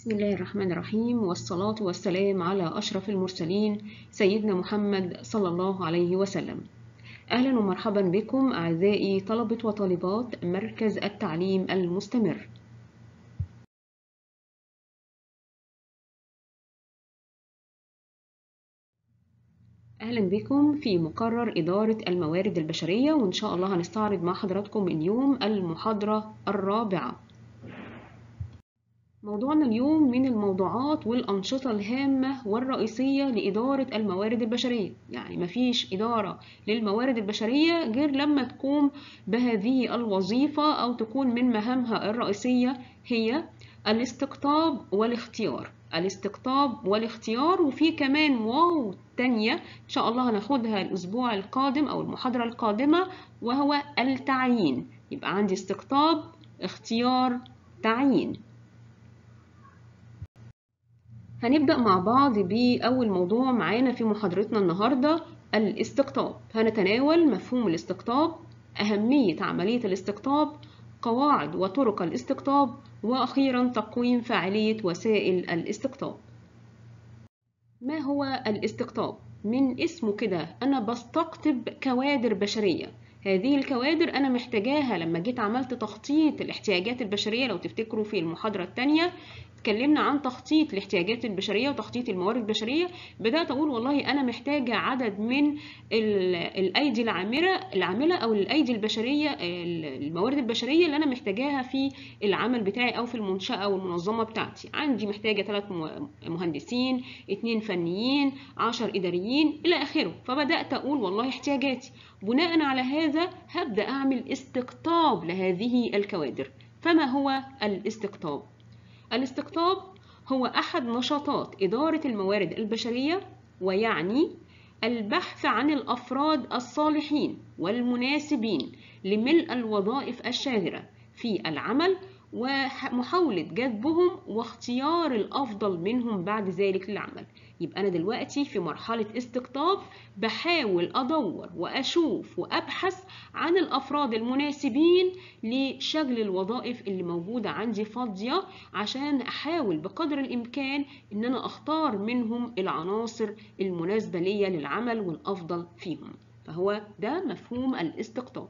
بسم الله الرحمن الرحيم والصلاة والسلام على أشرف المرسلين سيدنا محمد صلى الله عليه وسلم أهلا ومرحبا بكم أعزائي طلبة وطالبات مركز التعليم المستمر أهلا بكم في مقرر إدارة الموارد البشرية وإن شاء الله هنستعرض مع حضراتكم اليوم المحاضرة الرابعة موضوعنا اليوم من الموضوعات والأنشطة الهامة والرئيسية لإدارة الموارد البشرية يعني مفيش إدارة للموارد البشرية غير لما تقوم بهذه الوظيفة أو تكون من مهامها الرئيسية هي الاستقطاب والاختيار الاستقطاب والاختيار وفي كمان واو تانية إن شاء الله هناخدها الأسبوع القادم أو المحاضرة القادمة وهو التعيين يبقى عندي استقطاب اختيار تعيين هنبدأ مع بعض بأول موضوع معانا في محاضرتنا النهاردة الاستقطاب هنتناول مفهوم الاستقطاب أهمية عملية الاستقطاب قواعد وطرق الاستقطاب وأخيرا تقويم فاعلية وسائل الاستقطاب ما هو الاستقطاب؟ من اسمه كده أنا بستقطب كوادر بشرية هذه الكوادر أنا محتاجاها لما جيت عملت تخطيط الاحتياجات البشرية لو تفتكروا في المحاضرة الثانية اتكلمنا عن تخطيط الاحتياجات البشريه وتخطيط الموارد البشريه بدات اقول والله انا محتاجه عدد من الايدي العامله العامله او الايدي البشريه الموارد البشريه اللي انا محتاجاها في العمل بتاعي او في المنشاه او المنظمه بتاعتي عندي محتاجه ثلاث مهندسين اثنين فنيين عشر اداريين الى اخره فبدات اقول والله احتياجاتي بناء على هذا هبدا اعمل استقطاب لهذه الكوادر فما هو الاستقطاب الاستقطاب هو أحد نشاطات إدارة الموارد البشرية ويعني البحث عن الأفراد الصالحين والمناسبين لملء الوظائف الشاغرة في العمل ومحاولة جذبهم واختيار الأفضل منهم بعد ذلك للعمل يبقى أنا دلوقتي في مرحلة استقطاب بحاول أدور وأشوف وأبحث عن الأفراد المناسبين لشغل الوظائف اللي موجودة عندي فاضية عشان أحاول بقدر الإمكان إن أنا أختار منهم العناصر المناسبة ليا للعمل والأفضل فيهم فهو ده مفهوم الاستقطاب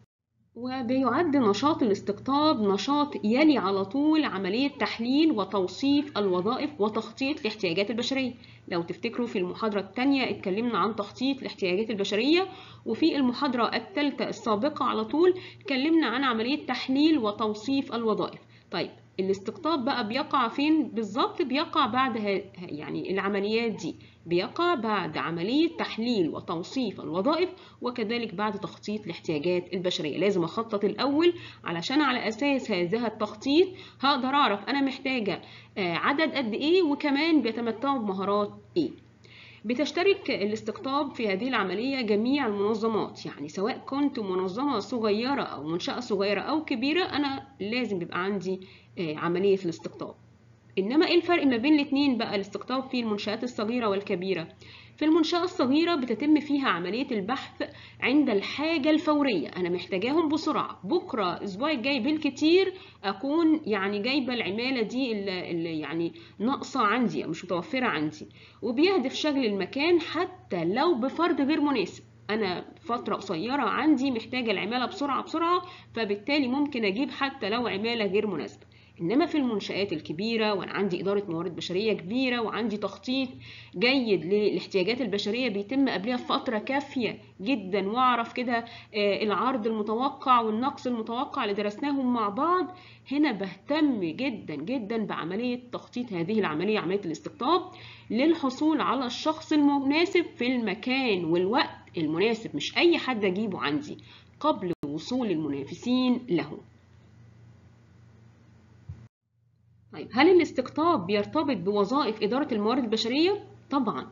وبيعد نشاط الاستقطاب نشاط يلي على طول عملية تحليل وتوصيف الوظائف وتخطيط الاحتياجات البشرية لو تفتكروا في المحاضرة الثانية اتكلمنا عن تخطيط الاحتياجات البشرية وفي المحاضرة الثالثة السابقة على طول اتكلمنا عن عملية تحليل وتوصيف الوظائف طيب الاستقطاب بقى بيقع فين بالظبط بيقع بعد يعني العمليات دي بيقع بعد عملية تحليل وتوصيف الوظائف وكذلك بعد تخطيط الاحتياجات البشرية لازم أخطط الأول علشان على أساس هذا التخطيط هقدر أعرف أنا محتاجة عدد قد إيه وكمان بيتمتعوا بمهارات إيه بتشترك الاستقطاب في هذه العملية جميع المنظمات يعني سواء كنت منظمة صغيرة أو منشأة صغيرة أو كبيرة أنا لازم بيبقى عندي عملية الاستقطاب إنما إيه الفرق ما بين الاتنين بقى الاستقطاب في المنشآت الصغيرة والكبيرة في المنشأة الصغيرة بتتم فيها عملية البحث عند الحاجة الفورية أنا محتاجاهم بسرعة بكرة الأسبوع الجاي بالكتير أكون يعني جايبة العمالة دي اللي, اللي يعني ناقصة عندي أو مش متوفرة عندي وبيهدف شغل المكان حتى لو بفرد غير مناسب أنا فترة قصيرة عندي محتاجة العمالة بسرعة بسرعة فبالتالي ممكن أجيب حتى لو عمالة غير مناسبة انما في المنشآت الكبيرة وانا عندي ادارة موارد بشرية كبيرة وعندي تخطيط جيد للاحتياجات البشرية بيتم قبلها فترة كافية جدا واعرف كده العرض المتوقع والنقص المتوقع اللي درسناهم مع بعض هنا بهتم جدا جدا بعملية تخطيط هذه العملية عملية الاستقطاب للحصول على الشخص المناسب في المكان والوقت المناسب مش اي حد اجيبه عندي قبل وصول المنافسين له طيب هل الاستقطاب بيرتبط بوظائف إدارة الموارد البشرية؟ طبعا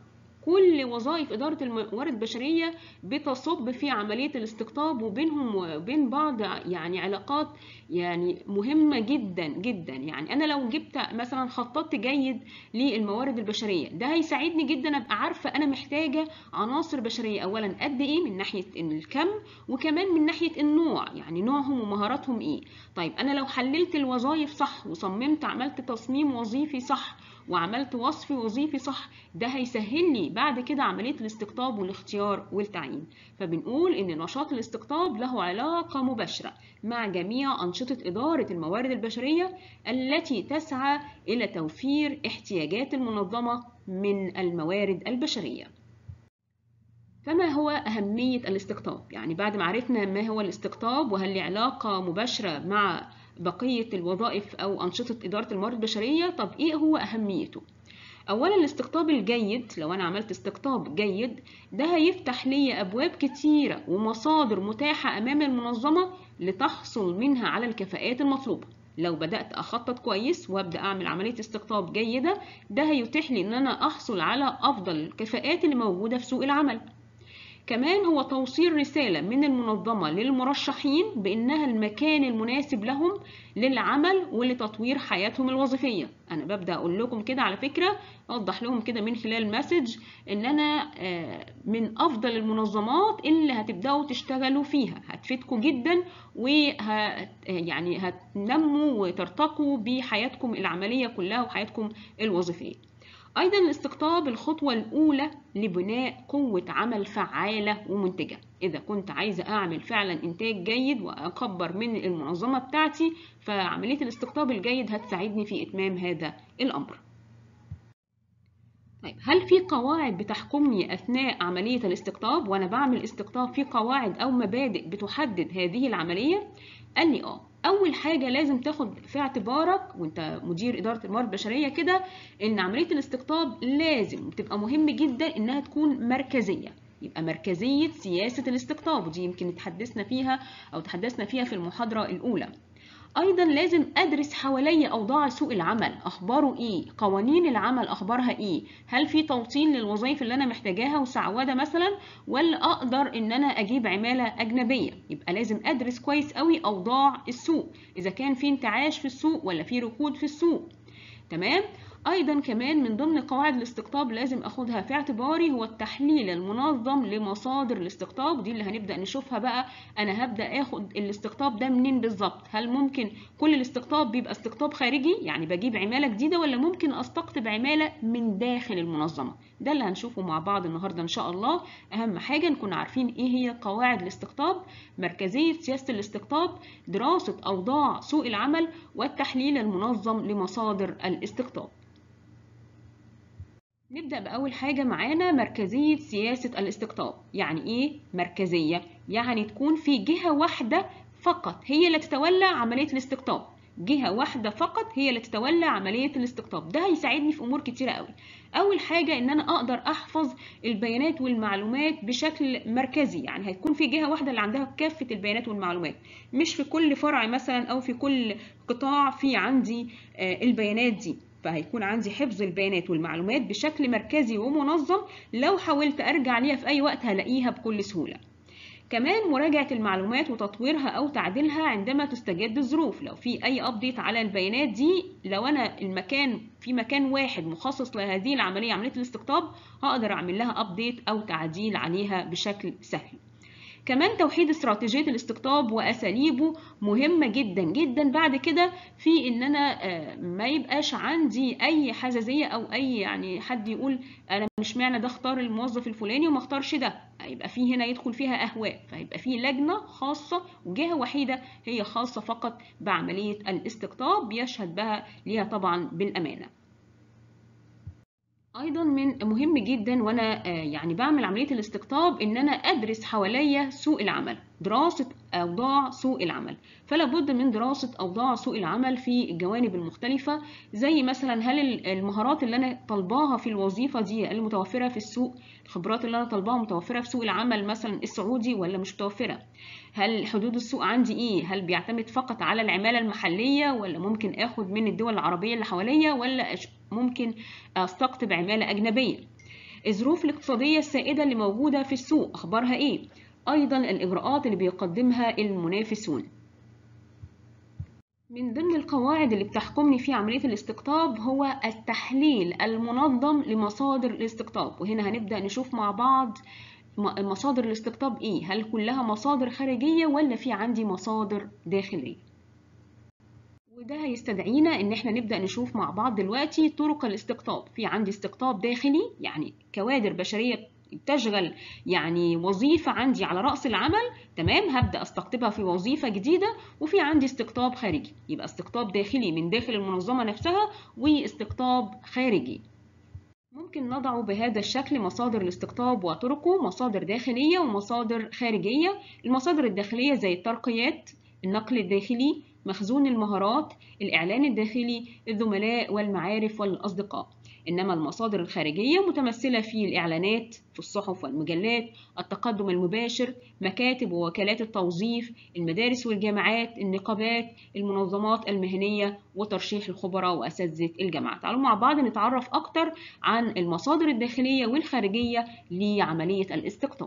كل وظائف إدارة الموارد البشرية بتصب في عملية الاستقطاب وبينهم وبين بعض يعني علاقات يعني مهمة جدا جدا يعني أنا لو جبت مثلا خططت جيد للموارد البشرية ده هيساعدني جدا أبقى عارفة أنا محتاجة عناصر بشرية أولا قد إيه من ناحية الكم وكمان من ناحية النوع يعني نوعهم ومهاراتهم إيه طيب أنا لو حللت الوظائف صح وصممت عملت تصميم وظيفي صح وعملت وصف وظيفي صح ده هيسهل لي بعد كده عملية الاستقطاب والاختيار والتعيين فبنقول ان نشاط الاستقطاب له علاقة مباشرة مع جميع أنشطة إدارة الموارد البشرية التي تسعى إلى توفير احتياجات المنظمة من الموارد البشرية فما هو أهمية الاستقطاب؟ يعني بعد ما عرفنا ما هو الاستقطاب وهل له علاقة مباشرة مع بقية الوظائف أو أنشطة إدارة الموارد البشرية طب إيه هو أهميته؟ أولا الاستقطاب الجيد لو أنا عملت استقطاب جيد ده هيفتح لي أبواب كتيرة ومصادر متاحة أمام المنظمة لتحصل منها على الكفاءات المطلوبة لو بدأت أخطط كويس وأبدأ أعمل عملية استقطاب جيدة ده هيتيح لي إن أنا أحصل على أفضل الكفاءات اللي موجودة في سوق العمل كمان هو توصيل رسالة من المنظمة للمرشحين بأنها المكان المناسب لهم للعمل ولتطوير حياتهم الوظيفية أنا ببدأ أقول لكم كده على فكرة أوضح لهم كده من خلال مسج إن أنا من أفضل المنظمات اللي هتبدأوا تشتغلوا فيها هتفيدكم جدا وه يعني هتنموا وترتقوا بحياتكم العملية كلها وحياتكم الوظيفية أيضا الاستقطاب الخطوة الأولى لبناء قوة عمل فعالة ومنتجة إذا كنت عايزة أعمل فعلا إنتاج جيد وأكبر من المنظمة بتاعتي فعملية الاستقطاب الجيد هتساعدني في إتمام هذا الأمر طيب هل في قواعد بتحكمني أثناء عملية الاستقطاب وأنا بعمل استقطاب في قواعد أو مبادئ بتحدد هذه العملية؟ قال لي آه اول حاجه لازم تاخد في اعتبارك وانت مدير اداره الموارد البشريه كده ان عمليه الاستقطاب لازم تبقى مهم جدا انها تكون مركزيه يبقى مركزيه سياسه الاستقطاب ودي يمكن اتحدثنا فيها او تحدثنا فيها في المحاضره الاولى ايضا لازم ادرس حوالي اوضاع سوق العمل اخباره ايه قوانين العمل اخبارها ايه هل في توطين للوظائف اللي انا محتاجاها وسعوده مثلا ولا اقدر ان انا اجيب عماله اجنبيه يبقى لازم ادرس كويس قوي اوضاع السوق اذا كان في انتعاش في السوق ولا في ركود في السوق تمام ايضا كمان من ضمن قواعد الاستقطاب لازم اخدها في اعتباري هو التحليل المنظم لمصادر الاستقطاب دي اللي هنبدا نشوفها بقى انا هبدا اخد الاستقطاب ده منين بالظبط هل ممكن كل الاستقطاب بيبقى استقطاب خارجي يعني بجيب عماله جديده ولا ممكن استقطب عماله من داخل المنظمه ده اللي هنشوفه مع بعض النهارده ان شاء الله اهم حاجه نكون عارفين ايه هي قواعد الاستقطاب مركزيه سياسه الاستقطاب دراسه اوضاع سوق العمل والتحليل المنظم لمصادر الاستقطاب نبدأ بأول حاجة معانا مركزية سياسة الاستقطاب يعني إيه مركزية؟ يعني تكون في جهة واحدة فقط هي اللي تتولى عملية الاستقطاب جهة واحدة فقط هي اللي تتولى عملية الاستقطاب ده هيساعدني في أمور كتيرة قوي أول حاجة إن أنا أقدر أحفظ البيانات والمعلومات بشكل مركزي يعني هيكون في جهة واحدة اللي عندها كافة البيانات والمعلومات مش في كل فرع مثلا أو في كل قطاع في عندي البيانات دي فهيكون عندي حفظ البيانات والمعلومات بشكل مركزي ومنظم لو حاولت ارجع ليها في اي وقت هلاقيها بكل سهوله كمان مراجعة المعلومات وتطويرها أو تعديلها عندما تستجد الظروف لو في أي أبديت على البيانات دي لو أنا المكان في مكان واحد مخصص لهذه العملية عملية الاستقطاب هقدر أعمل لها أبديت أو تعديل عليها بشكل سهل كمان توحيد استراتيجية الاستقطاب وأساليبه مهمة جدا جدا بعد كده في إن أنا ما يبقاش عندي أي حزازية أو أي يعني حد يقول أنا مش معنى ده اختار الموظف الفلاني وما اختارش ده هيبقى في هنا يدخل فيها أهواء فهيبقى في لجنة خاصة وجهة وحيدة هي خاصة فقط بعملية الاستقطاب يشهد بها ليها طبعا بالأمانة ايضا من مهم جدا وانا يعني بعمل عمليه الاستقطاب ان انا ادرس حواليا سوق العمل دراسه اوضاع سوق العمل فلا بد من دراسه اوضاع سوق العمل في الجوانب المختلفه زي مثلا هل المهارات اللي انا طالباها في الوظيفه دي المتوفره في السوق الخبرات اللي انا طالباها متوفره في سوق العمل مثلا السعودي ولا مش متوفره هل حدود السوق عندي ايه هل بيعتمد فقط على العماله المحليه ولا ممكن اخد من الدول العربيه اللي حواليا ولا ممكن استقطب عماله اجنبيه الظروف الاقتصادية السائدة اللي موجودة في السوق أخبارها إيه أيضا الإجراءات اللي بيقدمها المنافسون من ضمن القواعد اللي بتحكمني في عملية الاستقطاب هو التحليل المنظم لمصادر الاستقطاب وهنا هنبدأ نشوف مع بعض مصادر الاستقطاب ايه هل كلها مصادر خارجية ولا في عندي مصادر داخلية وده هيستدعينا ان احنا نبدأ نشوف مع بعض دلوقتي طرق الاستقطاب في عندي استقطاب داخلي يعني كوادر بشرية تشغل يعني وظيفة عندي على رأس العمل تمام هبدأ استقطبها في وظيفة جديدة وفي عندي استقطاب خارجي يبقى استقطاب داخلي من داخل المنظمة نفسها واستقطاب خارجي ممكن نضع بهذا الشكل مصادر الاستقطاب وطرقه مصادر داخلية ومصادر خارجية المصادر الداخلية زي الترقيات النقل الداخلي مخزون المهارات الإعلان الداخلي الزملاء والمعارف والأصدقاء إنما المصادر الخارجية متمثلة في الإعلانات في الصحف والمجلات التقدم المباشر مكاتب ووكالات التوظيف المدارس والجامعات النقابات المنظمات المهنية وترشيح الخبراء وأساتذة الجامعات تعالوا مع بعض نتعرف أكتر عن المصادر الداخلية والخارجية لعملية الاستقطاب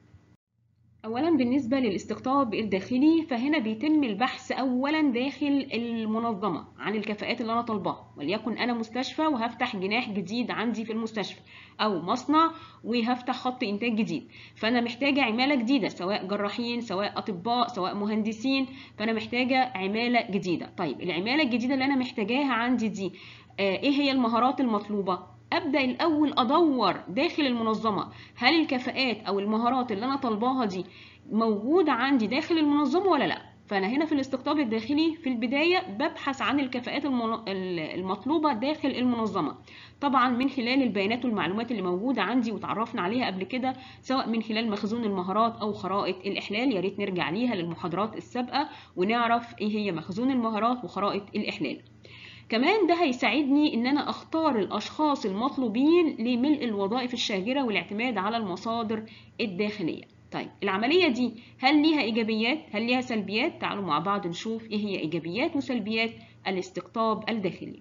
أولا بالنسبة للاستقطاب الداخلي فهنا بيتم البحث أولا داخل المنظمة عن الكفاءات اللي أنا طالباها وليكن أنا مستشفى وهفتح جناح جديد عندي في المستشفى أو مصنع وهفتح خط إنتاج جديد فأنا محتاجة عمالة جديدة سواء جراحين سواء أطباء سواء مهندسين فأنا محتاجة عمالة جديدة طيب العمالة الجديدة اللي أنا محتاجاها عندي دي إيه هي المهارات المطلوبة ابدا الاول ادور داخل المنظمه هل الكفاءات او المهارات اللي انا طالباها دي موجوده عندي داخل المنظمه ولا لا فانا هنا في الاستقطاب الداخلي في البدايه ببحث عن الكفاءات المطلوبه داخل المنظمه طبعا من خلال البيانات والمعلومات اللي موجوده عندي وتعرفنا عليها قبل كده سواء من خلال مخزون المهارات او خرائط الاحلال يا ريت نرجع ليها للمحاضرات السابقه ونعرف ايه هي مخزون المهارات وخرائط الاحلال كمان ده هيساعدني ان انا اختار الاشخاص المطلوبين لملء الوظائف الشاغره والاعتماد على المصادر الداخليه طيب العمليه دي هل ليها ايجابيات هل ليها سلبيات تعالوا مع بعض نشوف ايه هي ايجابيات وسلبيات الاستقطاب الداخلي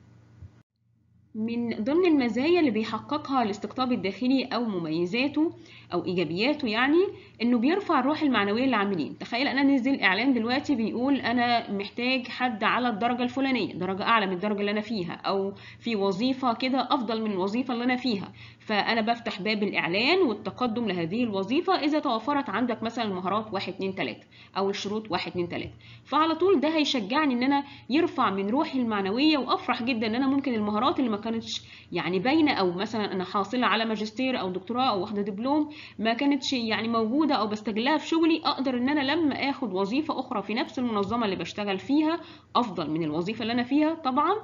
من ضمن المزايا اللي بيحققها الاستقطاب الداخلي او مميزاته او ايجابياته يعني انه بيرفع الروح المعنويه للعاملين تخيل انا نزل اعلان دلوقتي بيقول انا محتاج حد على الدرجه الفلانيه درجه اعلى من الدرجه اللي انا فيها او في وظيفه كده افضل من الوظيفه اللي انا فيها فانا بفتح باب الاعلان والتقدم لهذه الوظيفه اذا توفرت عندك مثلا المهارات 1 2 3 او الشروط 1 2 3 فعلى طول ده هيشجعني ان انا يرفع من روحي المعنويه وافرح جدا ان انا ممكن المهارات اللي ما كانتش يعني باينه او مثلا انا حاصله على ماجستير او دكتوراه او واخده دبلوم ما كانتش يعني موجوده او بستغلها في شغلي اقدر ان انا لما اخد وظيفه اخرى في نفس المنظمه اللي بشتغل فيها افضل من الوظيفه اللي انا فيها طبعا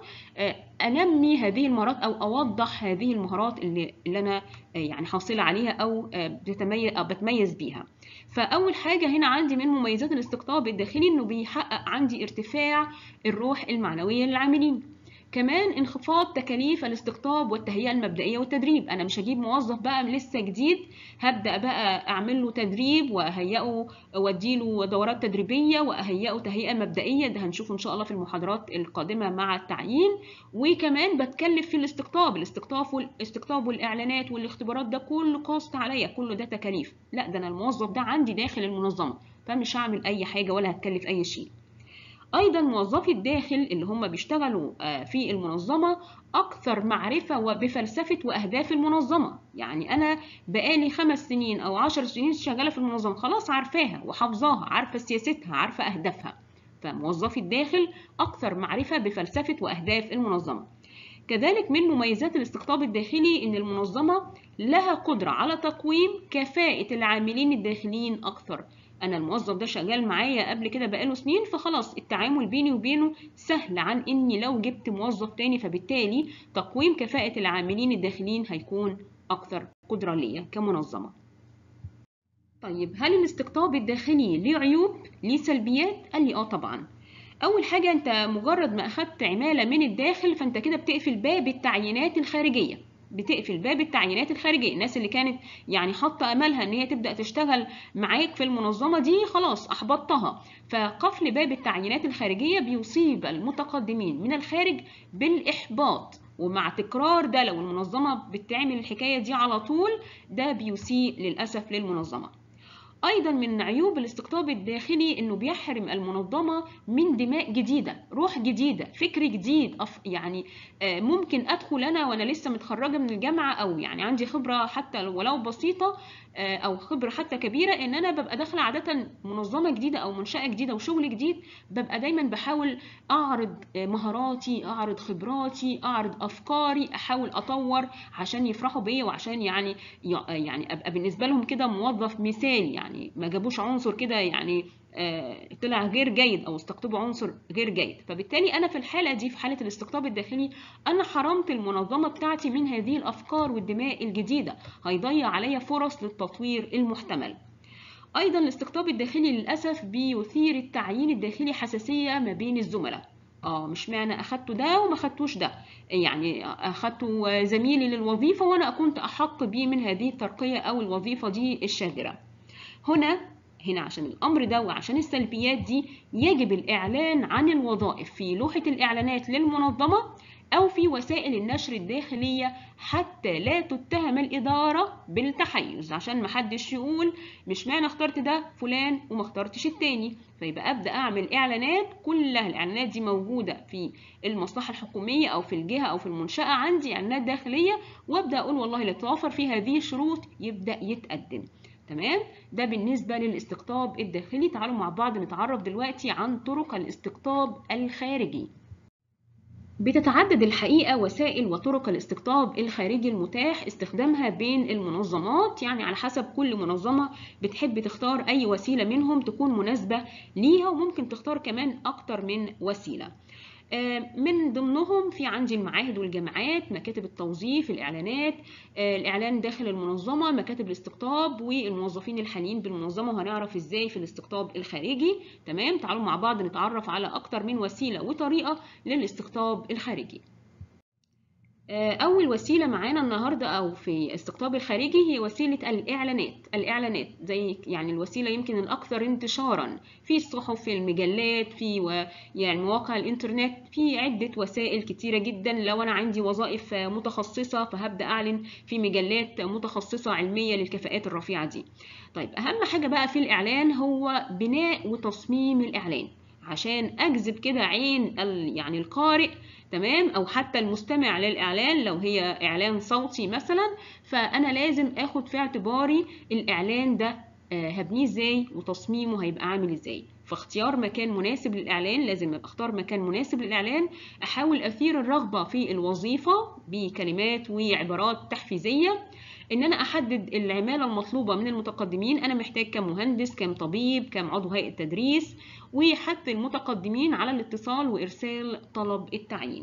انمي هذه المهارات او اوضح هذه المهارات اللي, اللي انا يعني حاصله عليها او بتميز او بتميز بيها فاول حاجه هنا عندي من مميزات الاستقطاب الداخلي انه بيحقق عندي ارتفاع الروح المعنويه للعاملين كمان انخفاض تكاليف الاستقطاب والتهيئه المبدئيه والتدريب انا مش هجيب موظف بقى لسه جديد هبدا بقى اعمل له تدريب واهيئه واديله دورات تدريبيه واهيئه تهيئه مبدئيه ده هنشوفه ان شاء الله في المحاضرات القادمه مع التعيين وكمان بتكلف في الاستقطاب الاستقطاب والاستقطاب والاعلانات والاختبارات ده كله كوست عليا كله ده تكاليف لا ده انا الموظف ده عندي داخل المنظمه فمش هعمل اي حاجه ولا هتكلف اي شيء ايضا موظفي الداخل اللي هم بيشتغلوا في المنظمه اكثر معرفه وبفلسفه واهداف المنظمه يعني انا بقالي خمس سنين او عشر سنين شغاله في المنظمه خلاص عارفاها وحافظاها عارفه سياستها عارفه اهدافها فموظفي الداخل اكثر معرفه بفلسفه واهداف المنظمه كذلك من مميزات الاستقطاب الداخلي ان المنظمه لها قدره على تقويم كفاءه العاملين الداخليين اكثر انا الموظف ده شغال معايا قبل كده بقاله سنين فخلاص التعامل بيني وبينه سهل عن اني لو جبت موظف تاني فبالتالي تقويم كفاءة العاملين الداخلين هيكون اكثر قدرة ليا كمنظمة طيب هل الاستقطاب الداخلي ليه عيوب ليه سلبيات قال لي اه طبعا اول حاجة انت مجرد ما اخدت عمالة من الداخل فانت كده بتقفل باب التعيينات الخارجية بتقفل باب التعيينات الخارجيه الناس اللي كانت يعني حاطه املها ان هي تبدا تشتغل معاك في المنظمه دي خلاص احبطتها فقفل باب التعيينات الخارجيه بيصيب المتقدمين من الخارج بالاحباط ومع تكرار ده لو المنظمة بتعمل الحكاية دي على طول ده بيسيء للأسف للمنظمة أيضا من عيوب الاستقطاب الداخلي إنه بيحرم المنظمة من دماء جديدة، روح جديدة، فكر جديد، أف يعني ممكن أدخل أنا وأنا لسه متخرجة من الجامعة أو يعني عندي خبرة حتى ولو بسيطة أو خبرة حتى كبيرة إن أنا ببقى داخلة عادة منظمة جديدة أو منشأة جديدة وشغل جديد ببقى دايما بحاول أعرض مهاراتي، أعرض خبراتي، أعرض أفكاري، أحاول أطور عشان يفرحوا بيا وعشان يعني يعني أبقى بالنسبة لهم كده موظف مثالي يعني يعني ما جابوش عنصر كده يعني آه طلع غير جيد او استقطبوا عنصر غير جيد فبالتالي انا في الحاله دي في حاله الاستقطاب الداخلي انا حرمت المنظمه بتاعتي من هذه الافكار والدماء الجديده هيضيع عليا فرص للتطوير المحتمل ايضا الاستقطاب الداخلي للاسف بيثير التعيين الداخلي حساسيه ما بين الزملاء اه مش معنى اخدته ده وما اخدتوش ده يعني اخدته زميلي للوظيفه وانا كنت احق بيه من هذه الترقيه او الوظيفه دي الشاغره هنا هنا عشان الأمر ده وعشان السلبيات دي يجب الإعلان عن الوظائف في لوحة الإعلانات للمنظمة أو في وسائل النشر الداخلية حتى لا تتهم الإدارة بالتحيز عشان محدش يقول مش معنى اخترت ده فلان وما اخترتش التاني فيبقى أبدأ أعمل إعلانات كلها الإعلانات دي موجودة في المصلحة الحكومية أو في الجهة أو في المنشأة عندي إعلانات داخلية وأبدأ أقول والله اللي توافر فيه هذه الشروط يبدأ يتقدم تمام ده بالنسبة للاستقطاب الداخلي تعالوا مع بعض نتعرف دلوقتي عن طرق الاستقطاب الخارجي بتتعدد الحقيقة وسائل وطرق الاستقطاب الخارجي المتاح استخدامها بين المنظمات يعني على حسب كل منظمة بتحب تختار أي وسيلة منهم تكون مناسبة ليها وممكن تختار كمان أكتر من وسيلة من ضمنهم في عندي المعاهد والجامعات مكاتب التوظيف الإعلانات الإعلان داخل المنظمة مكاتب الاستقطاب والموظفين الحاليين بالمنظمة وهنعرف إزاي في الاستقطاب الخارجي تمام تعالوا مع بعض نتعرف على أكتر من وسيلة وطريقة للاستقطاب الخارجي أول وسيلة معانا النهاردة أو في استقطاب الخارجي هي وسيلة الإعلانات الإعلانات زي يعني الوسيلة يمكن الأكثر انتشارا في الصحف في المجلات في و يعني مواقع الإنترنت في عدة وسائل كتيرة جدا لو أنا عندي وظائف متخصصة فهبدأ أعلن في مجلات متخصصة علمية للكفاءات الرفيعة دي طيب أهم حاجة بقى في الإعلان هو بناء وتصميم الإعلان عشان أجذب كده عين يعني القارئ تمام او حتى المستمع للاعلان لو هي اعلان صوتي مثلا فانا لازم اخد في اعتباري الاعلان ده هبنيه ازاي وتصميمه هيبقى عامل ازاي فاختيار مكان مناسب للاعلان لازم ابقى اختار مكان مناسب للاعلان احاول اثير الرغبه في الوظيفه بكلمات وعبارات تحفيزيه ان انا احدد العماله المطلوبه من المتقدمين انا محتاج كم مهندس كم طبيب كم عضو هيئه تدريس وحث المتقدمين على الاتصال وارسال طلب التعيين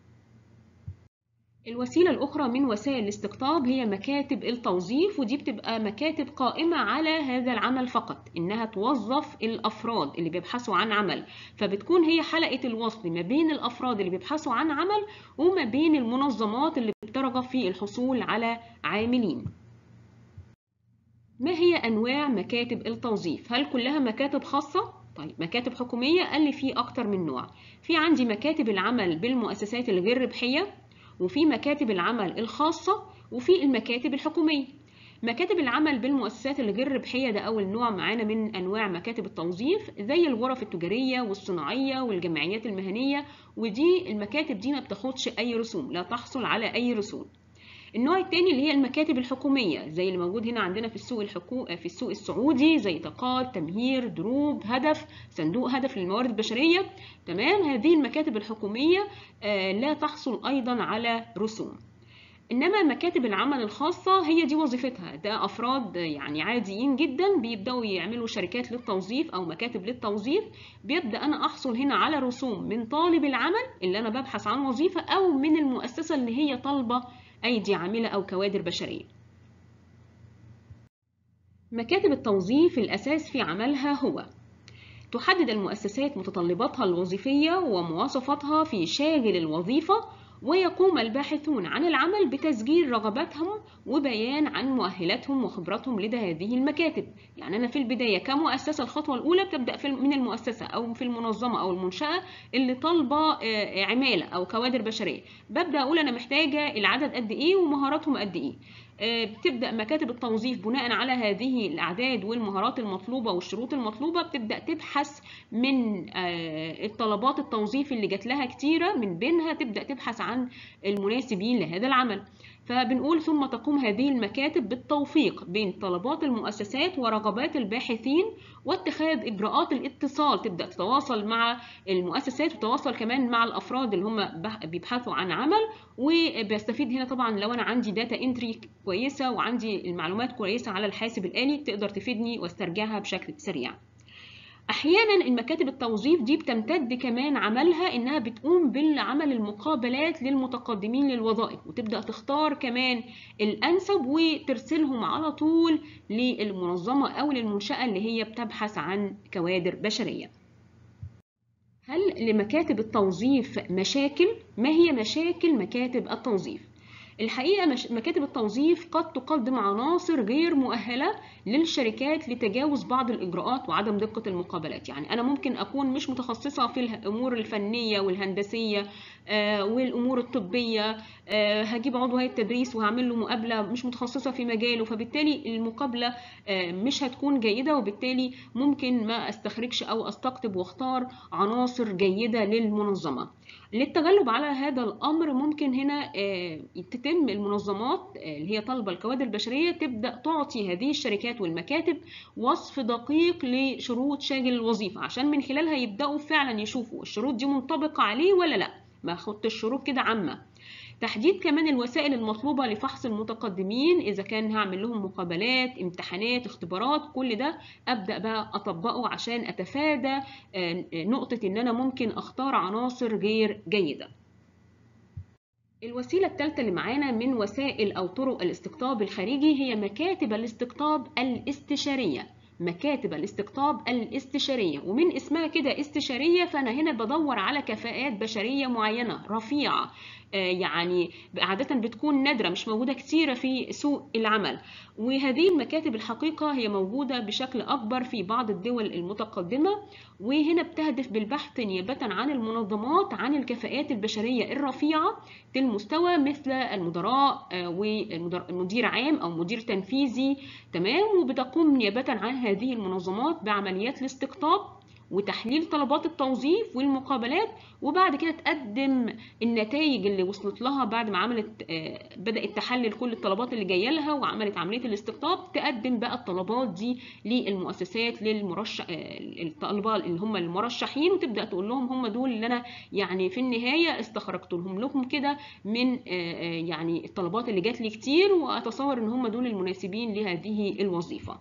الوسيلة الأخرى من وسائل الاستقطاب هي مكاتب التوظيف ودي بتبقى مكاتب قائمة على هذا العمل فقط إنها توظف الأفراد اللي بيبحثوا عن عمل فبتكون هي حلقة الوصل ما بين الأفراد اللي بيبحثوا عن عمل وما بين المنظمات اللي بترغب في الحصول على عاملين ما هي أنواع مكاتب التوظيف؟ هل كلها مكاتب خاصة؟ طيب مكاتب حكومية قال لي في أكتر من نوع في عندي مكاتب العمل بالمؤسسات الغير ربحية وفي مكاتب العمل الخاصة وفي المكاتب الحكومية مكاتب العمل بالمؤسسات الغير ربحية ده أول نوع معانا من أنواع مكاتب التوظيف زي الغرف التجارية والصناعية والجمعيات المهنية ودي المكاتب دي ما بتاخدش أي رسوم لا تحصل على أي رسوم النوع الثاني اللي هي المكاتب الحكومية زي اللي موجود هنا عندنا في السوق الحكو... في السوق السعودي زي طاقات تمهير دروب هدف صندوق هدف للموارد البشرية تمام هذه المكاتب الحكومية آه لا تحصل أيضا على رسوم انما مكاتب العمل الخاصه هي دي وظيفتها ده افراد يعني عاديين جدا بيبداوا يعملوا شركات للتوظيف او مكاتب للتوظيف بيبدا انا احصل هنا على رسوم من طالب العمل اللي انا ببحث عن وظيفه او من المؤسسه اللي هي طالبه ايدي عامله او كوادر بشريه مكاتب التوظيف الاساس في عملها هو تحدد المؤسسات متطلباتها الوظيفيه ومواصفاتها في شاغل الوظيفه ويقوم الباحثون عن العمل بتسجيل رغباتهم وبيان عن مؤهلاتهم وخبراتهم لدى هذه المكاتب يعني أنا في البداية كمؤسسة الخطوة الأولى بتبدأ من المؤسسة أو في المنظمة أو المنشأة اللي طالبة عمالة أو كوادر بشرية ببدأ أقول أنا محتاجة العدد قد إيه ومهاراتهم قد إيه بتبدأ مكاتب التوظيف بناء على هذه الأعداد والمهارات المطلوبة والشروط المطلوبة بتبدأ تبحث من الطلبات التوظيف اللي جات لها كتيرة من بينها تبدأ تبحث عن المناسبين لهذا العمل فبنقول ثم تقوم هذه المكاتب بالتوفيق بين طلبات المؤسسات ورغبات الباحثين واتخاذ إجراءات الاتصال تبدأ تتواصل مع المؤسسات وتتواصل كمان مع الأفراد اللي هم بيبحثوا عن عمل وبستفيد هنا طبعا لو أنا عندي داتا انتري كويسة وعندي المعلومات كويسة على الحاسب الآلي تقدر تفيدني واسترجعها بشكل سريع. احيانا المكاتب التوظيف دي بتمتد كمان عملها انها بتقوم بالعمل المقابلات للمتقدمين للوظائف وتبدا تختار كمان الانسب وترسلهم على طول للمنظمه او للمنشاه اللي هي بتبحث عن كوادر بشريه هل لمكاتب التوظيف مشاكل ما هي مشاكل مكاتب التوظيف الحقيقة مكاتب التوظيف قد تقدم عناصر غير مؤهلة للشركات لتجاوز بعض الإجراءات وعدم دقة المقابلات يعني أنا ممكن أكون مش متخصصة في الأمور الفنية والهندسية آه والأمور الطبية آه هجيب عضو هيئة تدريس وهعمل له مقابلة مش متخصصة في مجاله فبالتالي المقابلة آه مش هتكون جيدة وبالتالي ممكن ما استخرجش أو استقطب واختار عناصر جيدة للمنظمة للتغلب على هذا الأمر ممكن هنا تتم المنظمات اللي هي طالبة الكوادر البشرية تبدأ تعطي هذه الشركات والمكاتب وصف دقيق لشروط شاغل الوظيفة عشان من خلالها يبدأوا فعلا يشوفوا الشروط دي منطبقة عليه ولا لا ما اخدت الشروط كده عامة تحديد كمان الوسائل المطلوبة لفحص المتقدمين إذا كان هعمل لهم مقابلات امتحانات اختبارات كل ده أبدأ بقى أطبقه عشان أتفادى نقطة إن أنا ممكن أختار عناصر غير جيدة الوسيلة الثالثة اللي معانا من وسائل أو طرق الاستقطاب الخارجي هي مكاتب الاستقطاب الاستشارية مكاتب الاستقطاب الاستشارية ومن اسمها كده استشارية فأنا هنا بدور على كفاءات بشرية معينة رفيعة يعني عادة بتكون نادرة مش موجودة كتيرة في سوق العمل وهذه المكاتب الحقيقة هي موجودة بشكل أكبر في بعض الدول المتقدمة وهنا بتهدف بالبحث نيابة عن المنظمات عن الكفاءات البشرية الرفيعة المستوى مثل المدراء والمدير عام أو مدير تنفيذي تمام وبتقوم نيابة عن هذه المنظمات بعمليات الاستقطاب وتحليل طلبات التوظيف والمقابلات وبعد كده تقدم النتائج اللي وصلت لها بعد ما عملت بدأت تحلل كل الطلبات اللي جايه لها وعملت عمليه الاستقطاب تقدم بقى الطلبات دي للمؤسسات للمرشح الطلبه اللي هم المرشحين وتبدا تقول لهم هم دول اللي انا يعني في النهايه استخرجت لهم لكم كده من يعني الطلبات اللي جات لي كتير واتصور ان هم دول المناسبين لهذه الوظيفه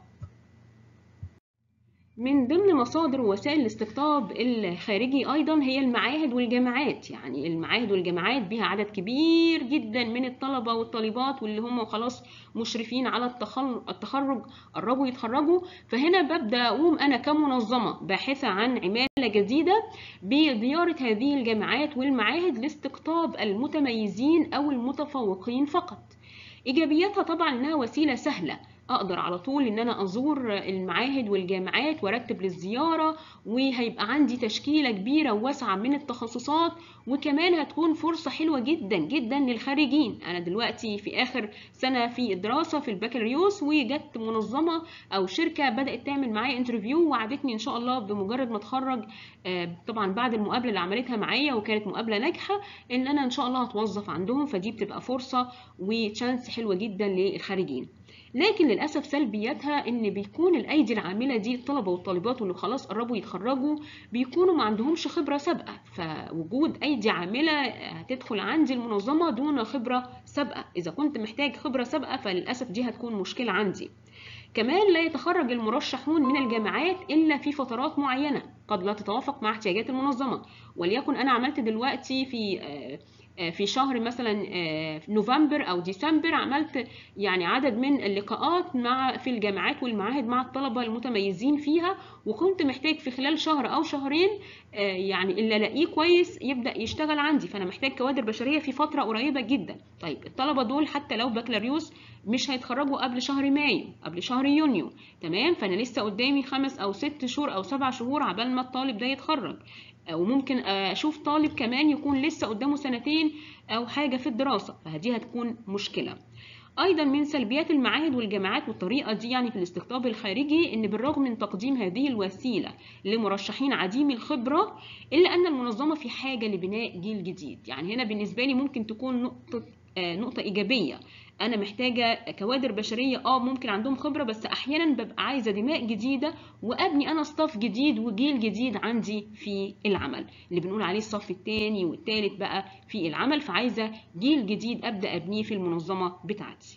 من ضمن مصادر وسائل الاستقطاب الخارجي ايضا هي المعاهد والجامعات يعني المعاهد والجامعات بها عدد كبير جدا من الطلبه والطالبات واللي هم خلاص مشرفين على التخرج قربوا يتخرجوا فهنا ببدا اقوم انا كمنظمه باحثه عن عماله جديده بزياره هذه الجامعات والمعاهد لاستقطاب المتميزين او المتفوقين فقط ايجابياتها طبعا انها وسيله سهله اقدر على طول ان انا ازور المعاهد والجامعات وارتب للزياره وهيبقى عندي تشكيله كبيره وواسعه من التخصصات وكمان هتكون فرصه حلوه جدا جدا للخارجين انا دلوقتي في اخر سنه في الدراسه في البكالوريوس وجت منظمه او شركه بدات تعمل معايا انترفيو وعدتني ان شاء الله بمجرد ما اتخرج طبعا بعد المقابله اللي عملتها معايا وكانت مقابله ناجحه ان انا ان شاء الله هتوظف عندهم فدي بتبقى فرصه وتشانس حلوه جدا للخارجين لكن للاسف سلبياتها ان بيكون الايدي العامله دي الطلبه والطالبات واللي خلاص قربوا يتخرجوا بيكونوا ما عندهمش خبره سابقه فوجود ايدي عامله هتدخل عندي المنظمه دون خبره سابقه اذا كنت محتاج خبره سابقه فللاسف دي هتكون مشكله عندي كمان لا يتخرج المرشحون من الجامعات الا في فترات معينه قد لا تتوافق مع احتياجات المنظمه وليكن انا عملت دلوقتي في في شهر مثلا نوفمبر او ديسمبر عملت يعني عدد من اللقاءات مع في الجامعات والمعاهد مع الطلبه المتميزين فيها وكنت محتاج في خلال شهر او شهرين يعني اللي الاقيه كويس يبدا يشتغل عندي فانا محتاج كوادر بشريه في فتره قريبه جدا طيب الطلبه دول حتى لو بكالوريوس مش هيتخرجوا قبل شهر مايو قبل شهر يونيو تمام فانا لسه قدامي خمس او ست شهور او سبع شهور عبال ما الطالب ده يتخرج وممكن اشوف طالب كمان يكون لسه قدامه سنتين او حاجه في الدراسه فدي هتكون مشكله ايضا من سلبيات المعاهد والجامعات والطريقه دي يعني في الاستقطاب الخارجي ان بالرغم من تقديم هذه الوسيله لمرشحين عديمي الخبره الا ان المنظمه في حاجه لبناء جيل جديد يعني هنا بالنسبه لي ممكن تكون نقطه آه نقطه ايجابيه انا محتاجه كوادر بشريه اه ممكن عندهم خبره بس احيانا ببقى عايزه دماء جديده وابني انا صف جديد وجيل جديد عندي في العمل اللي بنقول عليه الصف الثاني والثالث بقى في العمل فعايزه جيل جديد ابدا ابنيه في المنظمه بتاعتي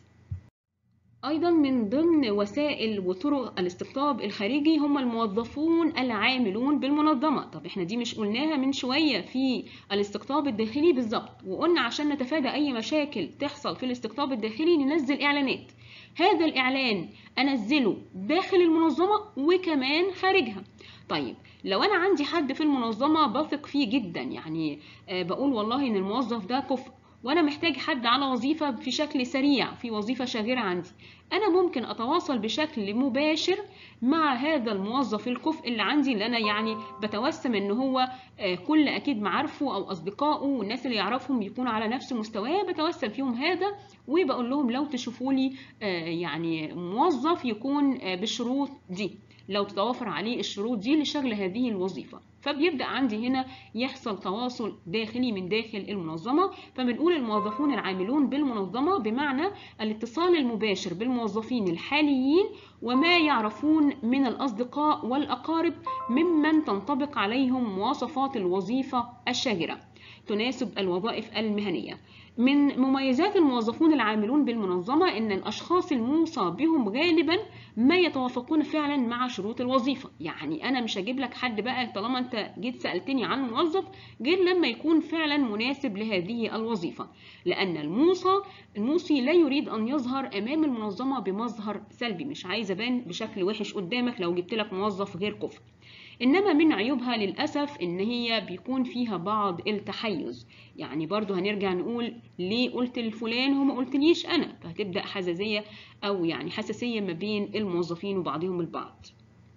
أيضا من ضمن وسائل وطرق الاستقطاب الخارجي هم الموظفون العاملون بالمنظمة طب احنا دي مش قلناها من شوية في الاستقطاب الداخلي بالظبط وقلنا عشان نتفادى أي مشاكل تحصل في الاستقطاب الداخلي ننزل إعلانات هذا الإعلان أنزله داخل المنظمة وكمان خارجها طيب لو أنا عندي حد في المنظمة بثق فيه جدا يعني بقول والله إن الموظف ده كفء وانا محتاج حد على وظيفه في شكل سريع في وظيفه شاغره عندي انا ممكن اتواصل بشكل مباشر مع هذا الموظف الكفء اللي عندي اللي انا يعني بتوسم ان هو كل اكيد معارفه او اصدقائه والناس اللي يعرفهم يكونوا على نفس مستواه بتوسم فيهم هذا وبقول لهم لو تشوفوا لي يعني موظف يكون بالشروط دي لو تتوافر عليه الشروط دي لشغل هذه الوظيفه فبيبدأ عندي هنا يحصل تواصل داخلي من داخل المنظمة فبنقول الموظفون العاملون بالمنظمة بمعنى الاتصال المباشر بالموظفين الحاليين وما يعرفون من الأصدقاء والأقارب ممن تنطبق عليهم مواصفات الوظيفة الشاغرة تناسب الوظائف المهنية من مميزات الموظفون العاملون بالمنظمة إن الأشخاص الموصى بهم غالبا ما يتوافقون فعلا مع شروط الوظيفة يعني أنا مش هجيب لك حد بقى طالما أنت جيت سألتني عن موظف غير لما يكون فعلا مناسب لهذه الوظيفة لأن الموصى الموصي لا يريد أن يظهر أمام المنظمة بمظهر سلبي مش عايز أبان بشكل وحش قدامك لو جبت لك موظف غير كفء إنما من عيوبها للأسف إن هي بيكون فيها بعض التحيز يعني برضو هنرجع نقول ليه قلت لفلان وما قلتليش أنا فهتبدأ حساسية أو يعني حساسية ما بين الموظفين وبعضهم البعض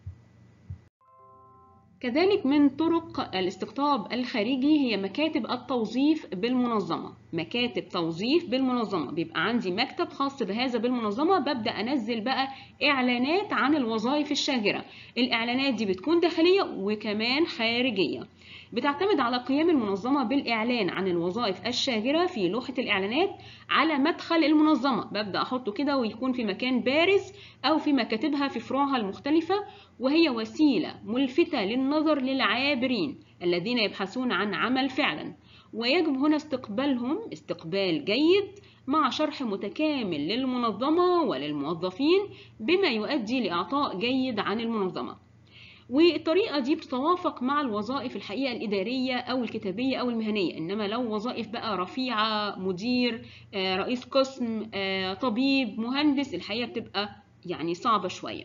كذلك من طرق الاستقطاب الخارجي هي مكاتب التوظيف بالمنظمة مكاتب توظيف بالمنظمة بيبقى عندي مكتب خاص بهذا بالمنظمة ببدأ أنزل بقى إعلانات عن الوظائف الشاغرة الإعلانات دي بتكون داخلية وكمان خارجية بتعتمد على قيام المنظمة بالإعلان عن الوظائف الشاغرة في لوحة الإعلانات على مدخل المنظمة ببدأ أحطه كده ويكون في مكان بارز أو في مكاتبها في فروعها المختلفة وهي وسيلة ملفتة للنظر للعابرين الذين يبحثون عن عمل فعلا ويجب هنا استقبالهم استقبال جيد مع شرح متكامل للمنظمة وللموظفين بما يؤدي لإعطاء جيد عن المنظمة والطريقة دي بتتوافق مع الوظائف الحقيقة الإدارية أو الكتابية أو المهنية إنما لو وظائف بقى رفيعة مدير رئيس قسم طبيب مهندس الحقيقة بتبقى يعني صعبة شوية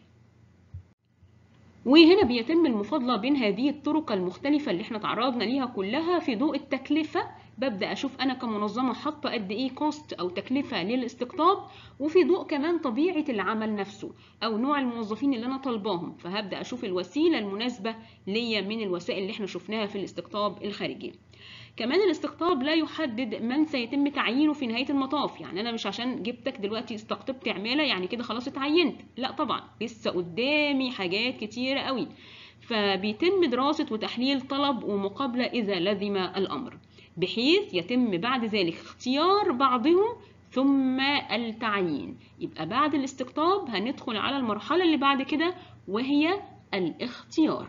وهنا بيتم المفاضلة بين هذه الطرق المختلفة اللي احنا تعرضنا ليها كلها في ضوء التكلفة ببدأ أشوف أنا كمنظمة حاطة قد إيه كوست أو تكلفة للاستقطاب وفي ضوء كمان طبيعة العمل نفسه أو نوع الموظفين اللي أنا طالباهم فهبدأ أشوف الوسيلة المناسبة ليا من الوسائل اللي احنا شفناها في الاستقطاب الخارجي كمان الاستقطاب لا يحدد من سيتم تعيينه في نهاية المطاف يعني أنا مش عشان جبتك دلوقتي استقطبت عمالة يعني كده خلاص اتعينت لا طبعا لسه قدامي حاجات كتيرة قوي فبيتم دراسة وتحليل طلب ومقابلة إذا لزم الأمر بحيث يتم بعد ذلك اختيار بعضهم ثم التعيين يبقى بعد الاستقطاب هندخل على المرحلة اللي بعد كده وهي الاختيار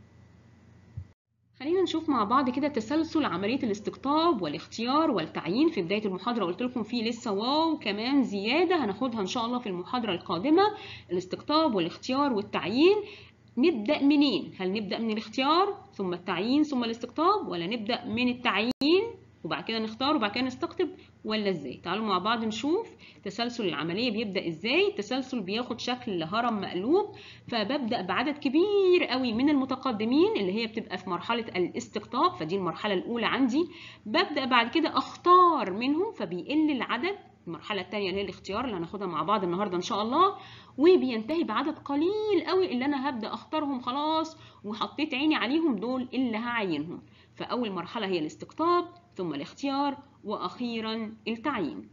خلينا نشوف مع بعض كده تسلسل عملية الاستقطاب والاختيار والتعيين في بداية المحاضرة قلت لكم فيه لسه واو كمان زيادة هناخدها إن شاء الله في المحاضرة القادمة الاستقطاب والاختيار والتعيين نبدأ منين؟ هل نبدأ من الاختيار ثم التعيين ثم الاستقطاب ولا نبدأ من التعيين وبعد كده نختار وبعد كده نستقطب ولا ازاي تعالوا مع بعض نشوف تسلسل العملية بيبدأ ازاي التسلسل بياخد شكل هرم مقلوب فببدأ بعدد كبير قوي من المتقدمين اللي هي بتبقى في مرحلة الاستقطاب فدي المرحلة الأولى عندي ببدأ بعد كده أختار منهم فبيقل العدد المرحلة الثانية اللي هي الاختيار اللي هناخدها مع بعض النهاردة إن شاء الله وبينتهي بعدد قليل قوي اللي أنا هبدأ أختارهم خلاص وحطيت عيني عليهم دول اللي هعينهم فأول مرحلة هي الاستقطاب ثم الاختيار وأخيرا التعيين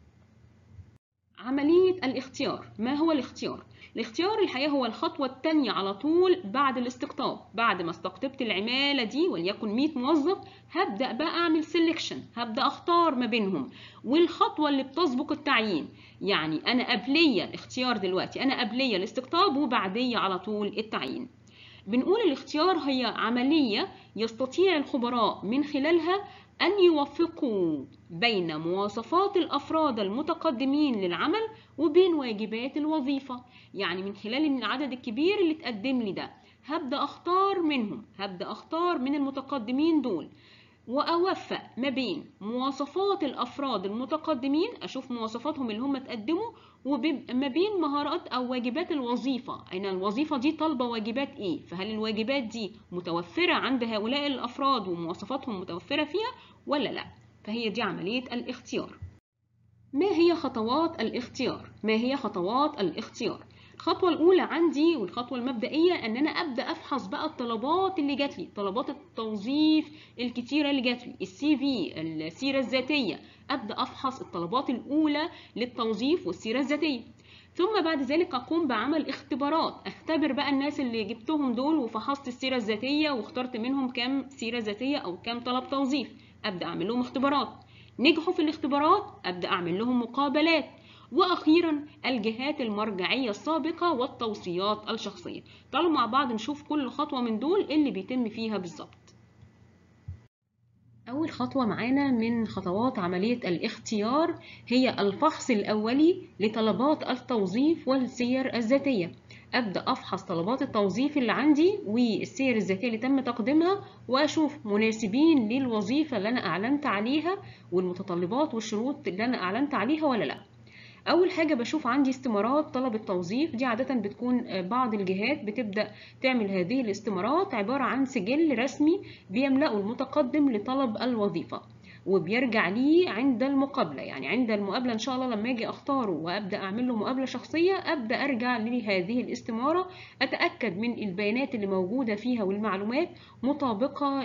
عملية الاختيار ما هو الاختيار؟ الاختيار الحقيقة هو الخطوة الثانية على طول بعد الاستقطاب بعد ما استقطبت العمالة دي وليكن 100 موظف هبدأ بقى أعمل سيلكشن هبدأ أختار ما بينهم والخطوة اللي بتسبق التعيين يعني أنا قبلية الاختيار دلوقتي أنا قبلية الاستقطاب وبعدية على طول التعيين بنقول الاختيار هي عملية يستطيع الخبراء من خلالها أن يوفقوا بين مواصفات الأفراد المتقدمين للعمل وبين واجبات الوظيفة يعني من خلال العدد الكبير اللي تقدم لي ده هبدأ أختار منهم هبدأ أختار من المتقدمين دول وأوفق ما بين مواصفات الأفراد المتقدمين أشوف مواصفاتهم اللي هم تقدموا وما بين مهارات أو واجبات الوظيفة أين الوظيفة دي طالبة واجبات إيه فهل الواجبات دي متوفرة عند هؤلاء الأفراد ومواصفاتهم متوفرة فيها ولا لا فهي دي عملية الاختيار ما هي خطوات الاختيار ما هي خطوات الاختيار الخطوة الأولى عندي والخطوة المبدئية إن أنا أبدأ أفحص بقى الطلبات اللي جات لي، طلبات التوظيف الكتيرة اللي جات لي، السي في، السيرة الذاتية، أبدأ أفحص الطلبات الأولى للتوظيف والسيرة الذاتية. ثم بعد ذلك أقوم بعمل اختبارات، أختبر بقى الناس اللي جبتهم دول وفحصت السيرة الذاتية واخترت منهم كام سيرة ذاتية أو كام طلب توظيف، أبدأ أعمل لهم اختبارات. نجحوا في الاختبارات أبدأ أعمل لهم مقابلات وأخيرا الجهات المرجعية السابقة والتوصيات الشخصية تعالوا مع بعض نشوف كل خطوة من دول اللي بيتم فيها بالظبط أول خطوة معانا من خطوات عملية الاختيار هي الفحص الأولي لطلبات التوظيف والسير الذاتية أبدأ أفحص طلبات التوظيف اللي عندي والسير الذاتية اللي تم تقديمها وأشوف مناسبين للوظيفة اللي أنا أعلنت عليها والمتطلبات والشروط اللي أنا أعلنت عليها ولا لأ اول حاجه بشوف عندي استمارات طلب التوظيف دي عاده بتكون بعض الجهات بتبدا تعمل هذه الاستمارات عباره عن سجل رسمي بيملاه المتقدم لطلب الوظيفه وبيرجع ليه عند المقابله يعني عند المقابله ان شاء الله لما اجي اختاره وابدا اعمل له مقابله شخصيه ابدا ارجع لهذه الاستماره اتاكد من البيانات اللي موجوده فيها والمعلومات مطابقه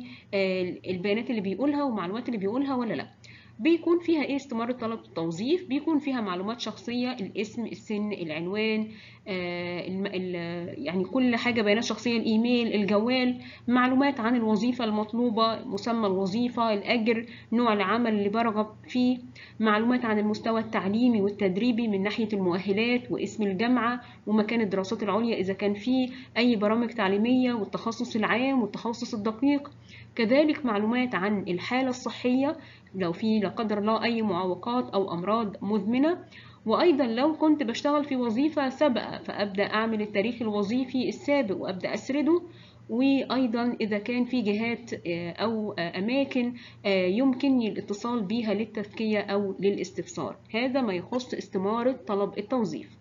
للبيانات اللي بيقولها والمعلومات اللي بيقولها ولا لا بيكون فيها ايه استمارة طلب التوظيف بيكون فيها معلومات شخصية الاسم السن العنوان آه يعني كل حاجة بيانات شخصية الايميل الجوال معلومات عن الوظيفة المطلوبة مسمى الوظيفة الاجر نوع العمل اللي برغب فيه معلومات عن المستوى التعليمي والتدريبي من ناحية المؤهلات واسم الجامعة ومكان الدراسات العليا اذا كان فيه اي برامج تعليمية والتخصص العام والتخصص الدقيق كذلك معلومات عن الحالة الصحية لو في لا قدر الله أي معوقات أو أمراض مزمنة وأيضا لو كنت بشتغل في وظيفة سابقة فأبدأ أعمل التاريخ الوظيفي السابق وأبدأ أسرده وأيضا إذا كان في جهات أو أماكن يمكن الاتصال بها للتذكية أو للاستفسار هذا ما يخص استمارة طلب التوظيف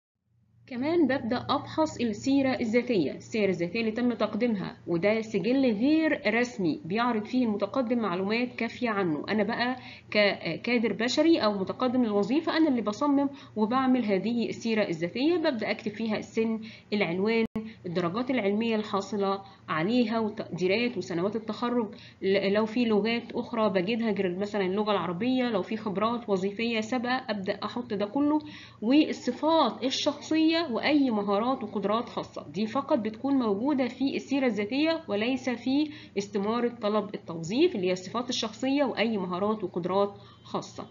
كمان ببدأ أفحص السيرة الذاتية السيرة الذاتية اللي تم تقديمها وده سجل غير رسمي بيعرض فيه المتقدم معلومات كافية عنه أنا بقى ككادر بشري أو متقدم للوظيفة أنا اللي بصمم وبعمل هذه السيرة الذاتية ببدأ أكتب فيها السن العنوان الدرجات العلمية الحاصلة عليها وتقديرات وسنوات التخرج لو في لغات أخرى بجدها غير مثلا اللغة العربية لو في خبرات وظيفية سابقة أبدأ أحط ده كله والصفات الشخصية وأي مهارات وقدرات خاصة دي فقط بتكون موجودة في السيرة الذاتية وليس في استمارة طلب التوظيف اللي هي الصفات الشخصية وأي مهارات وقدرات خاصة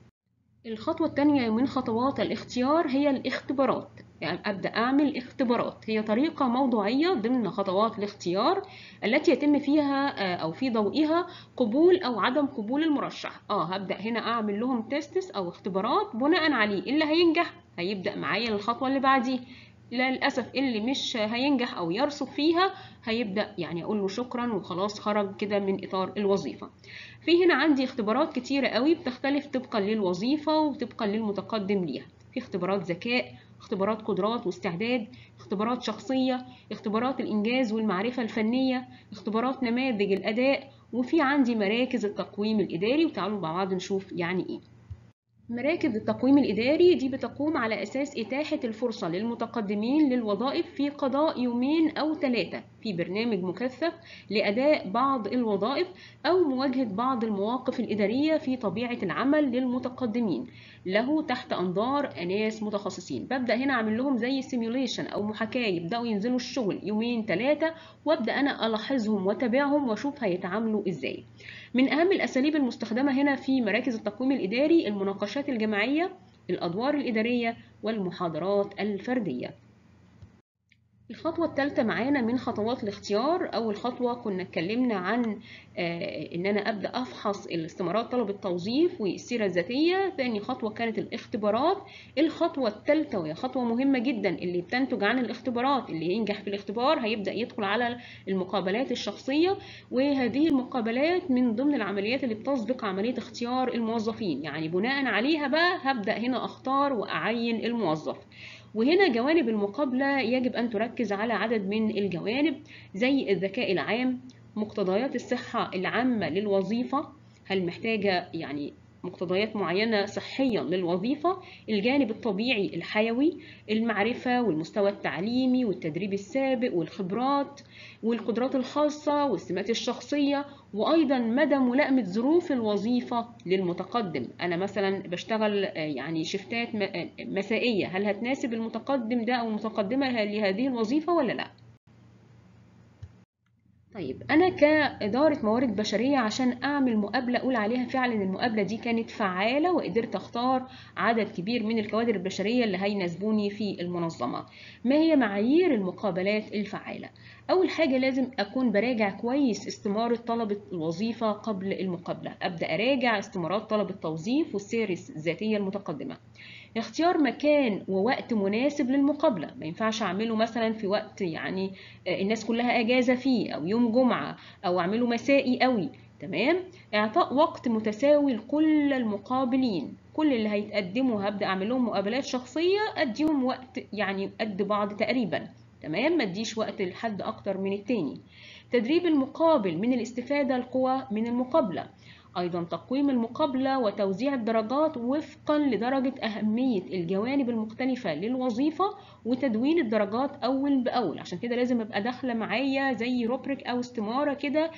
الخطوة الثانية من خطوات الاختيار هي الاختبارات يعني أبدأ أعمل اختبارات هي طريقة موضوعية ضمن خطوات الاختيار التي يتم فيها أو في ضوئها قبول أو عدم قبول المرشح آه هبدأ هنا أعمل لهم تيستس أو اختبارات بناء عليه اللي هينجح هيبدأ معايا الخطوة اللي بعديه للأسف اللي مش هينجح أو يرسب فيها هيبدأ يعني أقول له شكرا وخلاص خرج كده من إطار الوظيفة في هنا عندي اختبارات كتيرة قوي بتختلف طبقا للوظيفة وطبقا للمتقدم ليها في اختبارات ذكاء اختبارات قدرات واستعداد اختبارات شخصية اختبارات الإنجاز والمعرفة الفنية اختبارات نماذج الأداء وفي عندي مراكز التقويم الإداري وتعالوا مع بعض نشوف يعني إيه مراكز التقويم الإداري دي بتقوم على أساس إتاحة الفرصة للمتقدمين للوظائف في قضاء يومين أو ثلاثة في برنامج مكثف لأداء بعض الوظائف أو مواجهة بعض المواقف الإدارية في طبيعة العمل للمتقدمين له تحت أنظار ناس متخصصين ببدأ هنا أعمل لهم زي سيميوليشن أو محاكاة يبدأوا ينزلوا الشغل يومين ثلاثة وأبدأ أنا ألاحظهم وأتابعهم وأشوف هيتعاملوا إزاي من أهم الأساليب المستخدمة هنا في مراكز التقويم الإداري المناقشات الجماعية الأدوار الإدارية والمحاضرات الفردية الخطوة الثالثة معانا من خطوات الاختيار أول خطوة كنا اتكلمنا عن آه إن أنا أبدأ أفحص الاستمارات طلب التوظيف والسيرة الذاتية ثاني خطوة كانت الاختبارات الخطوة الثالثة وهي خطوة مهمة جدا اللي بتنتج عن الاختبارات اللي ينجح في الاختبار هيبدأ يدخل على المقابلات الشخصية وهذه المقابلات من ضمن العمليات اللي بتسبق عملية اختيار الموظفين يعني بناء عليها بقى هبدأ هنا أختار وأعين الموظف وهنا جوانب المقابلة يجب أن تركز على عدد من الجوانب زي الذكاء العام مقتضيات الصحة العامة للوظيفة هل محتاجة يعني مقتضيات معينة صحيا للوظيفة الجانب الطبيعي الحيوي المعرفة والمستوى التعليمي والتدريب السابق والخبرات والقدرات الخاصة والسمات الشخصية وأيضا مدى ملائمة ظروف الوظيفة للمتقدم أنا مثلا بشتغل يعني شفتات مسائية هل هتناسب المتقدم ده أو المتقدمة لهذه الوظيفة ولا لأ؟ طيب أنا كإدارة موارد بشرية عشان أعمل مقابلة أقول عليها فعلا المقابلة دي كانت فعالة وقدرت أختار عدد كبير من الكوادر البشرية اللي هيناسبوني في المنظمة ما هي معايير المقابلات الفعالة؟ أول حاجة لازم أكون براجع كويس استمارة طلب الوظيفة قبل المقابلة أبدأ أراجع استمارات طلب التوظيف والسير الذاتية المتقدمة اختيار مكان ووقت مناسب للمقابلة ما ينفعش أعمله مثلا في وقت يعني الناس كلها أجازة فيه أو يوم جمعة أو أعمله مسائي قوي تمام إعطاء وقت متساوي لكل المقابلين كل اللي هيتقدموا هبدأ أعمل لهم مقابلات شخصية أديهم وقت يعني قد بعض تقريبا تمام ما اديش وقت لحد أكتر من التاني تدريب المقابل من الاستفادة القوى من المقابلة أيضا تقويم المقابلة وتوزيع الدرجات وفقا لدرجة أهمية الجوانب المختلفة للوظيفة وتدوين الدرجات أول بأول عشان كده لازم أبقى داخلة معايا زي روبريك أو استمارة كده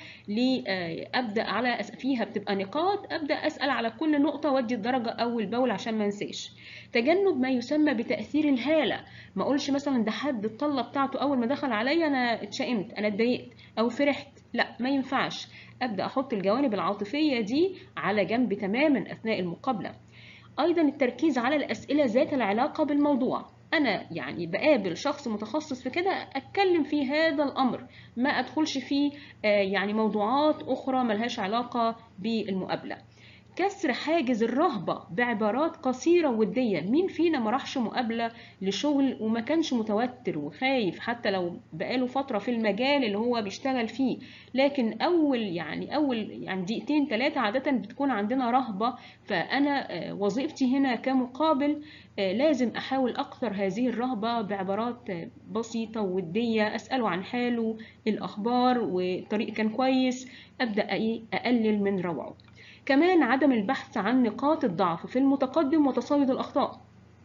أبدأ على فيها بتبقى نقاط أبدأ أسأل على كل نقطة وأدي الدرجة أول بأول عشان ما انساش تجنب ما يسمى بتأثير الهالة ما أقولش مثلا ده حد الطلة بتاعته أول ما دخل عليا أنا اتشائمت أنا اتضايقت أو فرحت لا ما ينفعش أبدأ أحط الجوانب العاطفية دي على جنب تماما أثناء المقابلة أيضا التركيز على الأسئلة ذات العلاقة بالموضوع أنا يعني بقابل شخص متخصص في كده أتكلم في هذا الأمر ما أدخلش فيه يعني موضوعات أخرى ملهاش علاقة بالمقابلة كسر حاجز الرهبة بعبارات قصيرة ودية مين فينا ما راحش مقابلة لشغل وما كانش متوتر وخايف حتى لو بقاله فترة في المجال اللي هو بيشتغل فيه لكن أول يعني أول يعني دقيقتين ثلاثة عادة بتكون عندنا رهبة فأنا وظيفتي هنا كمقابل لازم أحاول أكثر هذه الرهبة بعبارات بسيطة ودية أسأله عن حاله الأخبار والطريق كان كويس أبدأ إيه أقلل من روعه كمان عدم البحث عن نقاط الضعف في المتقدم وتصيد الأخطاء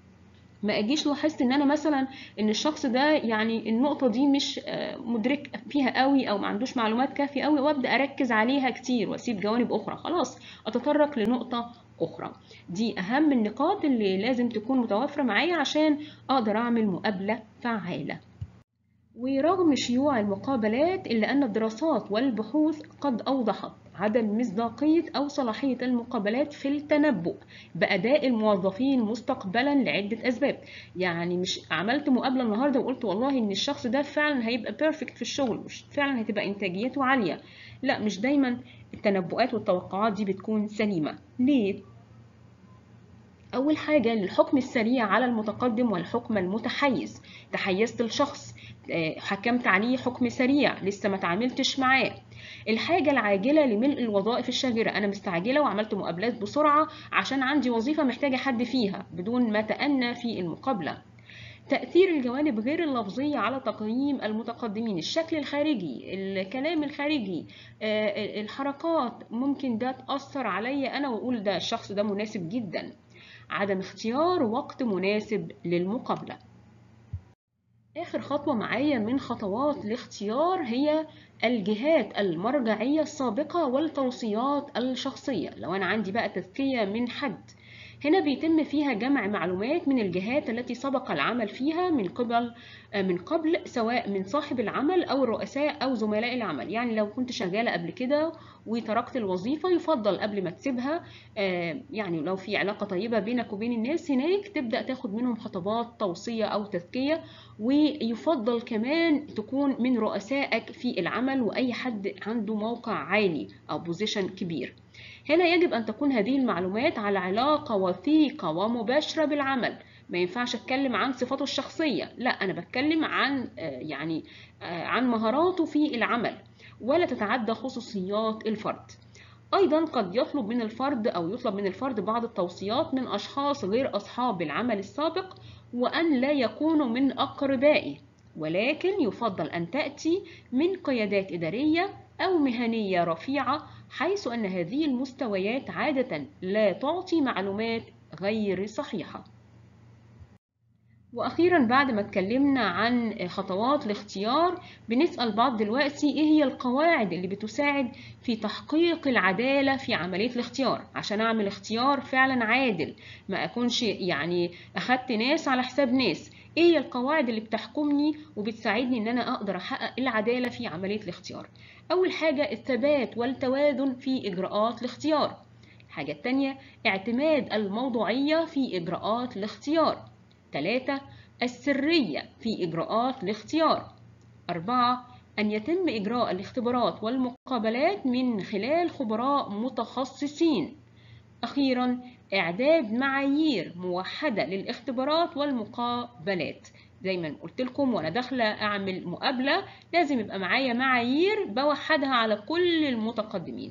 ما اجيش لاحظت ان انا مثلا ان الشخص ده يعني النقطه دي مش مدرك فيها قوي او ما عندوش معلومات كافيه قوي وابدا اركز عليها كتير واسيب جوانب اخرى خلاص اتطرق لنقطه اخرى دي اهم النقاط اللي لازم تكون متوفره معايا عشان اقدر اعمل مقابله فعاله ورغم شيوع المقابلات إلا أن الدراسات والبحوث قد أوضحت عدم مصداقية أو صلاحية المقابلات في التنبؤ بأداء الموظفين مستقبلا لعدة أسباب يعني مش عملت مقابلة النهاردة وقلت والله إن الشخص ده فعلا هيبقى بيرفكت في الشغل مش فعلا هتبقى إنتاجيته عالية لا مش دايما التنبؤات والتوقعات دي بتكون سليمة ليه؟ أول حاجة للحكم السريع على المتقدم والحكم المتحيز تحيزت الشخص حكمت عليه حكم سريع لسه ما تعاملتش معاه الحاجة العاجلة لملء الوظائف الشاغرة أنا مستعجلة وعملت مقابلات بسرعة عشان عندي وظيفة محتاجة حد فيها بدون ما تأنى في المقابلة تأثير الجوانب غير اللفظية على تقييم المتقدمين الشكل الخارجي الكلام الخارجي الحركات ممكن ده تأثر عليا أنا وأقول ده الشخص ده مناسب جدا عدم اختيار وقت مناسب للمقابلة آخر خطوة معايا من خطوات الاختيار هي الجهات المرجعية السابقة والتوصيات الشخصية لو أنا عندي بقى تزكية من حد هنا بيتم فيها جمع معلومات من الجهات التي سبق العمل فيها من قبل من قبل سواء من صاحب العمل أو الرؤساء أو زملاء العمل يعني لو كنت شغالة قبل كده وتركت الوظيفة يفضل قبل ما تسيبها يعني لو في علاقة طيبة بينك وبين الناس هناك تبدأ تاخد منهم خطوات توصية أو تزكية ويفضل كمان تكون من رؤسائك في العمل وأي حد عنده موقع عالي أو بوزيشن كبير هنا يجب أن تكون هذه المعلومات على علاقة وثيقة ومباشرة بالعمل ما ينفعش اتكلم عن صفاته الشخصية لا انا بتكلم عن يعني عن مهاراته في العمل ولا تتعدى خصوصيات الفرد ايضا قد يطلب من الفرد او يطلب من الفرد بعض التوصيات من اشخاص غير اصحاب العمل السابق وان لا يكونوا من اقربائي ولكن يفضل ان تاتي من قيادات اداريه او مهنيه رفيعه حيث ان هذه المستويات عاده لا تعطي معلومات غير صحيحه واخيرا بعد ما اتكلمنا عن خطوات الاختيار بنسال بعض دلوقتي ايه هي القواعد اللي بتساعد في تحقيق العداله في عمليه الاختيار عشان اعمل اختيار فعلا عادل ما اكونش يعني اخدت ناس على حساب ناس ايه هي القواعد اللي بتحكمني وبتساعدني ان انا اقدر احقق العداله في عمليه الاختيار اول حاجه الثبات والتوازن في اجراءات الاختيار الحاجه الثانيه اعتماد الموضوعيه في اجراءات الاختيار 3. السرية في إجراءات الاختيار 4. أن يتم إجراء الاختبارات والمقابلات من خلال خبراء متخصصين أخيرا إعداد معايير موحدة للاختبارات والمقابلات زي ما قلت لكم وانا داخله اعمل مقابله لازم يبقى معايا معايير بوحدها على كل المتقدمين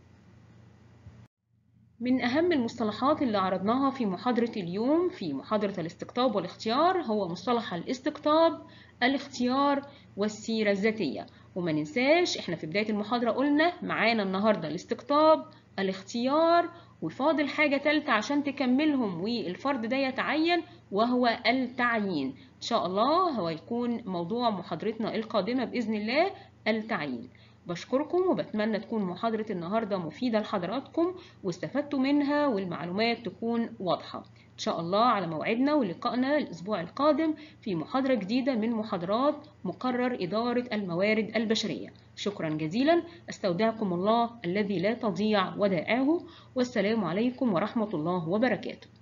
من أهم المصطلحات اللي عرضناها في محاضرة اليوم في محاضرة الاستقطاب والاختيار هو مصطلح الاستقطاب الاختيار والسيرة الذاتية وما ننساش احنا في بداية المحاضرة قلنا معانا النهاردة الاستقطاب الاختيار وفاضل حاجة تالتة عشان تكملهم والفرد ده يتعين وهو التعيين إن شاء الله هو يكون موضوع محاضرتنا القادمة بإذن الله التعيين بشكركم وبتمنى تكون محاضرة النهاردة مفيدة لحضراتكم واستفدتوا منها والمعلومات تكون واضحة إن شاء الله على موعدنا ولقائنا الأسبوع القادم في محاضرة جديدة من محاضرات مقرر إدارة الموارد البشرية شكرا جزيلا استودعكم الله الذي لا تضيع ودائعه والسلام عليكم ورحمة الله وبركاته